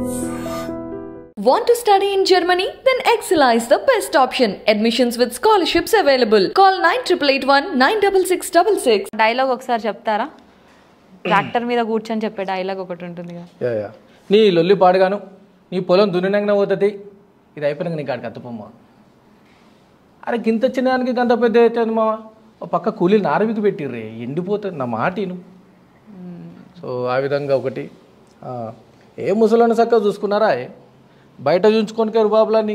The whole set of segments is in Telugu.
Want to study in Germany? Then Excella is the best option. Admissions with scholarships available. Call 9881 96666. Dialogue ఒకసారి చెప్తారా ట్రాక్టర్ మీద కూర్చొని చెప్పే డైలాగ్ ఒకటి ఉంటుంది కదా యా యా నీ లొల్లి పాడుగాను నీ పొలం దున్నినంగా పోతుంది ఇది అయిపోయినాక నీ కాడికి అత్తపమ్మా అరే గింత చిన్నదానికి గంత పెద్ద అవుతుంది మామ ఓ పక్క కూలీలు నారవికి పెట్టిర్రే ఎండిపోతుంది నా మాట విను సో ఆ విధంగా ఒకటి ఆ, ఏ ముసలోని చక్కగా చూసుకున్నారా ఏ? బయట చూసుకొని కారు బాబులని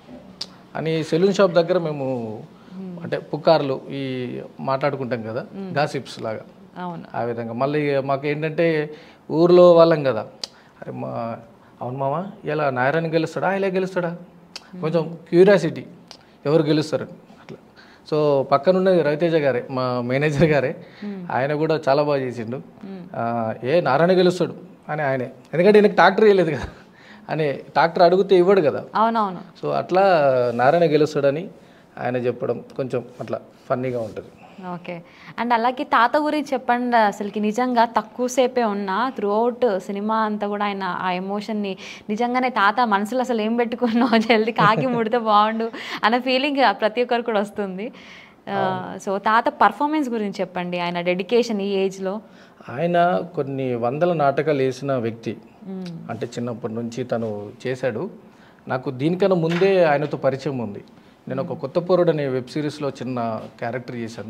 అని సెలూన్ షాప్ దగ్గర మేము అంటే పుకార్లు ఈ మాట్లాడుకుంటాం కదా గాసిప్స్ లాగా అవును ఆ విధంగా మళ్ళీ మాకు ఏంటంటే ఊర్లో వాళ్ళం కదా అరే మా అవును మామ ఇలా నాయరాన్ని గెలుస్తాడా ఇలా గెలుస్తాడా కొంచెం క్యూరియాసిటీ ఎవరు గెలుస్తారు అట్లా సో పక్కనున్న రవితేజ గారే మా మేనేజర్ గారే ఆయన కూడా చాలా బాగా చేసిండు ఆ, ఏ నారాయణ గెలుస్తాడు అని ఆయనే ఎందుకంటే ఈయనకి ట్రాక్టర్ ఇవ్వలేదు కదా అని ట్రాక్టర్ అడిగితే ఇవ్వడు కదా అవునవును సో అట్లా నారాయణ గెలుస్తాడని ఆయన చెప్పడం కొంచెం అట్లా ఫన్నీగా ఉంటుంది ఓకే అండ్ అలాగే తాత గురించి చెప్పండి అసలుకి నిజంగా తక్కువసేపే ఉన్న త్రూ అవుట్ సినిమా అంతా కూడా ఆయన ఆ ఎమోషన్ని నిజంగానే తాత మనసులో అసలు ఏం పెట్టుకున్నావు జల్దీ కాకి ముడితే బాగుండు అన్న ఫీలింగ్ ప్రతి ఒక్కరు కూడా వస్తుంది సో తాత పర్ఫార్మెన్స్ గురించి చెప్పండి ఆయన డెడికేషన్ ఈ ఏజ్లో ఆయన కొన్ని వందల నాటకాలు వేసిన వ్యక్తి అంటే చిన్నప్పటి నుంచి తను చేశాడు నాకు దీనికన్నా ముందే ఆయనతో పరిచయం ఉంది నేను ఒక కొత్త పోరుడు అనే వెబ్ సిరీస్లో చిన్న క్యారెక్టర్ చేశాను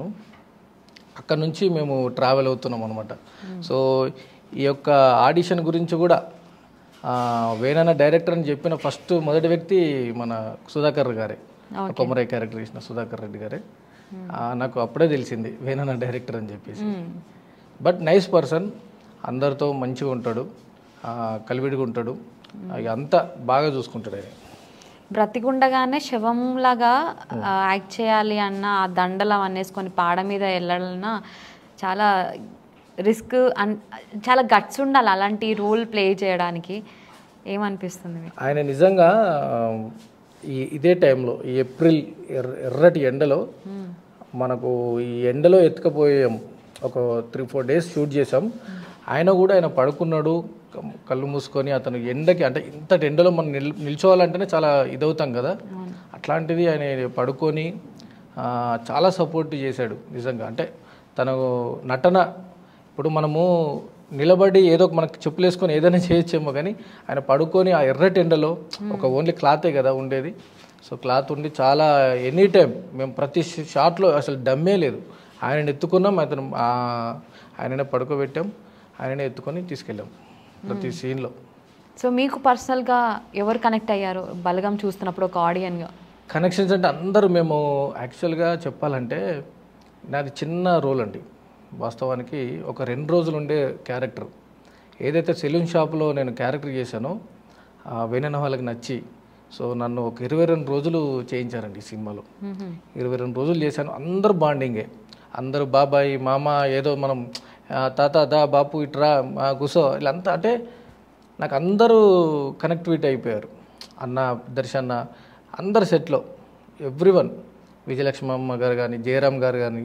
అక్కడ నుంచి మేము ట్రావెల్ అవుతున్నాం అనమాట సో ఈ యొక్క ఆడిషన్ గురించి కూడా ఆ, వేణన్న డైరెక్టర్ అని చెప్పిన ఫస్ట్ మొదటి వ్యక్తి మన సుధాకర్ గారే కొమరయ్య క్యారెక్టర్ చేసిన సుధాకర్ రెడ్డి గారే ఆ, నాకు అప్పుడే తెలిసింది వేణన్న డైరెక్టర్ అని చెప్పేసి బట్ నైస్ పర్సన్ అందరితో మంచిగా ఉంటాడు ఆ, కలివిడిగా ఉంటాడు ఇక అంతా బాగా చూసుకుంటాడు ఆయన బ్రతికుండగానే శవంలాగా ఆ, యాక్ట్ చేయాలి అన్న ఆ దండలం అనేసుకొని పాడ మీద వెళ్ళాలన్నా చాలా రిస్క్ అన్ చాలా గట్స్ ఉండాలి అలాంటి రోల్ ప్లే చేయడానికి ఏమనిపిస్తుంది మీకు ఆయన నిజంగా ఆ, ఈ ఇదే టైంలో ఈ ఏప్రిల్ ఎర్ర ఎర్రటి ఎండలో మనకు ఈ ఎండలో ఎత్తుకపోయాం ఒక త్రీ ఫోర్ డేస్ షూట్ చేసాం ఆయన కూడా ఆయన పడుకున్నాడు కమ్- కళ్ళు మూసుకొని అతను ఎండకి అంటే ఇంతటి ఎండలో మనం నిల్ నిల్చోవాలంటేనే చాలా ఇదవుతాం కదా అట్లాంటిది ఆయన పడుకొని ఆ, చాలా సపోర్ట్ చేశాడు నిజంగా అంటే తను నటన ఇప్పుడు మనము నిలబడి ఏదో ఒక మనకి చెప్పులు వేసుకొని ఏదైనా చేయొచ్చేమో కానీ ఆయన పడుకొని ఆ ఎర్రటి ఎండలో ఒక ఓన్లీ క్లాతే కదా ఉండేది సో క్లాత్ ఉండి చాలా ఎనీ టైం మేము ప్రతి షాట్లో అసలు డమ్మే లేదు ఆయన ఎత్తుకున్నాం అతను ఆ, ఆయననే పడుకోబెట్టాం ఆయననే ఎత్తుకొని తీసుకెళ్ళాం ప్రతి సీన్లో సో మీకు పర్సనల్గా ఎవరు కనెక్ట్ అయ్యారు బలగం చూస్తున్నప్పుడు ఒక ఆడియన్గా కనెక్షన్స్ అంటే అందరూ మేము యాక్చువల్గా చెప్పాలంటే నాది చిన్న రోల్ అండి వాస్తవానికి ఒక రెండు రోజులు ఉండే క్యారెక్టర్ ఏదైతే సెలూన్ షాప్లో నేను క్యారెక్టర్ చేశానో ఆ వేనన్న వాళ్ళకి నచ్చి సో నన్ను ఒక ఇరవై రెండు రోజులు చేయించారండి ఈ సినిమాలో ఇరవై రెండు రోజులు చేశాను అందరూ బాండింగే అందరూ బాబాయ్ మామ ఏదో మనం ఆ, తాత దా బాపు ఇట్రా ఆ, కూసో వీళ్ళంతా అంటే నాకు అందరూ కనెక్టివిటీ అయిపోయారు అన్న దర్శన్న అందరు సెట్లో ఎవ్రీ వన్ విజయలక్ష్మి అమ్మ గారు కానీ జయరామ్ గారు కానీ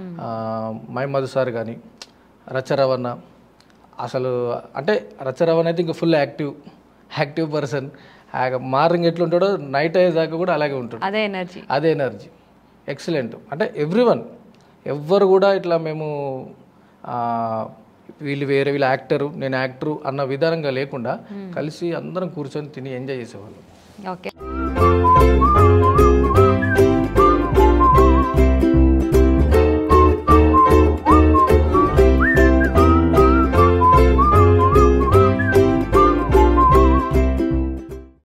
మై మధు సార్ కానీ రచ్చరవణ అసలు అంటే రచ్చరవణ అయితే ఇంకా full active active person morning ఎట్లుంటాడో నైట్ అయ్యేదాకా కూడా అలాగే ఉంటాడు అదే ఎనర్జీ అదే ఎనర్జీ ఎక్సలెంట్ అంటే ఎవ్రీ వన్ ఎవ్వరు కూడా ఇట్లా మేము ఆ, వీళ్ళు వేరే వీళ్ళు యాక్టరు నేను యాక్టరు అన్న విధానంగా లేకుండా కలిసి అందరం కూర్చొని తిని ఎంజాయ్ చేసేవాళ్ళం ఓకే